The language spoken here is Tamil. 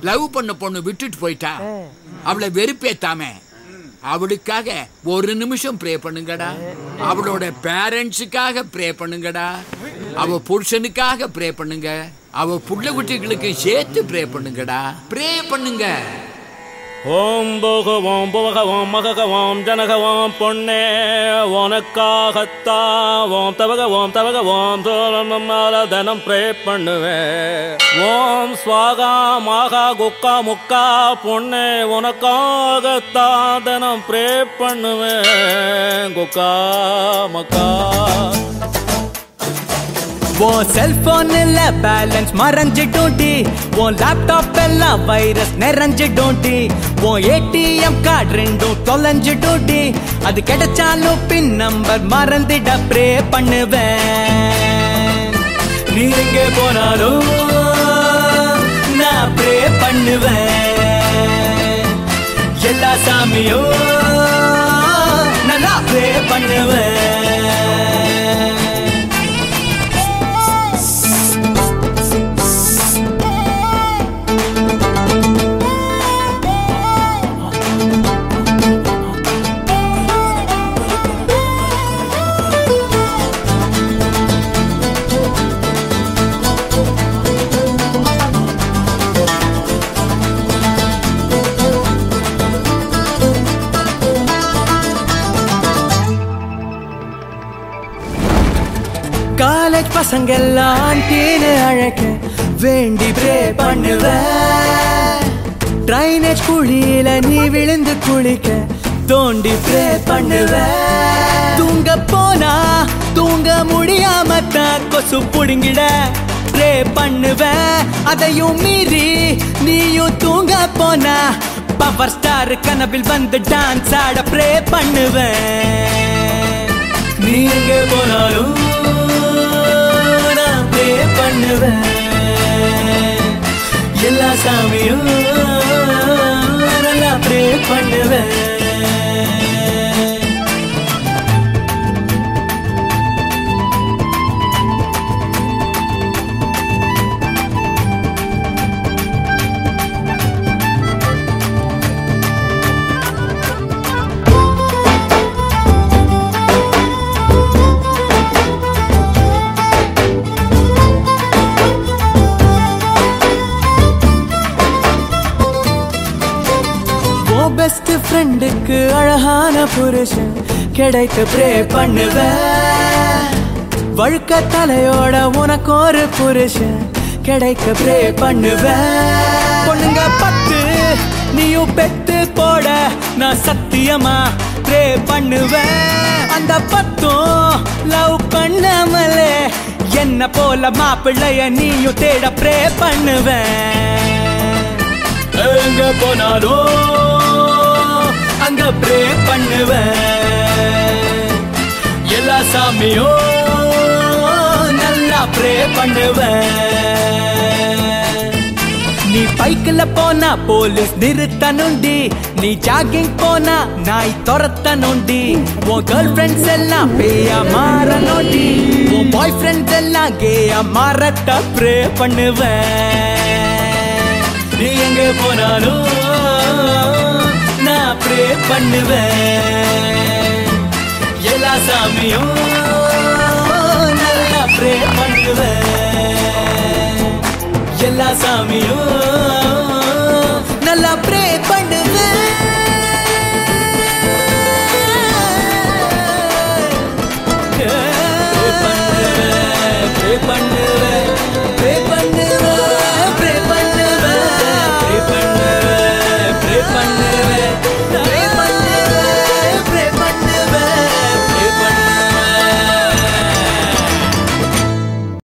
லவ் பண்ண பொண்ணு விட்டுட்டு போயிட்டா அவளை வெறுப்பேத்தாம அவளுக்காக ஒரு நிமிஷம் ப்ரே பண்ணுங்கடா அவளோட பேரண்ட்ஸுக்காக ப்ரே பண்ணுங்கடா அவ புருஷனுக்காக ப்ரே பண்ணுங்க அவ புள்ள குட்டிகளுக்கு சேர்த்து ப்ரே பண்ணுங்கடா ப்ரே பண்ணுங்க ஓம் போகவோம் புவகவோம் மககவோம் ஜனகவோம் பொன்னே உனக்காகத்தான் ஓம் தவகவோம் தவகவோம் தோழமால தினம் ப்ரே பண்ணுவேன் ஓம் ஸ்வாகா மாகா குக்கா முக்கா பொன்னே உனக்காகத்தான் தினம் ப்ரே பண்ணுவேன் குக்கா மக்கா உன் செல்போன்ல பேலன்ஸ் மறைஞ்சிட்டோண்டி உன் லேப்டாப் எல்லாம் வைரஸ் நிறைஞ்சிட்டோண்டி உன் ஏடிஎம் கார்டு ரெண்டும் தொலைஞ்சிட்டோண்டி அது கிடைச்சாலும் பின் நம்பர் மறந்துட ப்ரே பண்ணுவேன் நீ எங்கே போனாலும் நான் ப்ரே பண்ணுவேன் எல்லா சாமியும் நல்லா ப்ரே பண்ணுவேன் காலேஜ் பசங்க எல்லாம் டீனு அழைக்க வேண்டி ப்ரே பண்ணுவேன் ட்ரைனேஜ் குழியில நீ விழுந்து குளிக்க தோண்டி ப்ரே பண்ணுவேன் தூங்க போனா தூங்க முடியாம தான் கொசு புடுங்கிட ப்ரே பண்ணுவேன் அதையும் மீறி நீயும் தூங்க போனா பவர் ஸ்டார் கனவில் வந்து டான்ஸ் ஆட ப்ரே பண்ணுவேன் நீ எங்க போனாலும் நான் ப்ரே பண்ணுவேன் எல்லா சாமியும் நல்லா ப்ரே பண்ணுவேன் உன் பெஸ்ட் ஃப்ரெண்டுக்கு அழகான புருஷன் கிடைக்க ப்ரே பண்ணுவேன் வழுக்க தலையோட உனக்கு ஒரு புருஷன் கிடைக்க ப்ரே பண்ணுவேன் பொண்ணுங்க பத்து நீயும் பெத்து போட நான் சத்தியமா ப்ரே பண்ணுவேன் அந்த பத்தும் லவ் பண்ணாமலே என்ன போல மாப்பிள்ளைய நீயும் தேட ப்ரே பண்ணுவேன் எங்க போனாலும் அங்க ப்ரே பண்ணுவேன் எல்லா சாமியும் நல்லா ப்ரே பண்ணுவேன் நீ பைக்கில் போனா போலீஸ் நிறுத்தணுண்டி நீ ஜாகிங் போனா நாய் துரத்தணுண்டி உன் கேர்ள் ஃப்ரெண்ட்ஸ் எல்லாம் பேயா மாறணுண்டி உன் பாய் ஃப்ரெண்ட்ஸ் எல்லாம் கேயா மாறட்ட ப்ரே பண்ணுவேன் நீ எங்க போனாலும் நான் ப்ரே பண்ணுவேன் எல்லா சாமியும் நல்லா ப்ரே பண்ணுவேன் எல்லா சாமியும்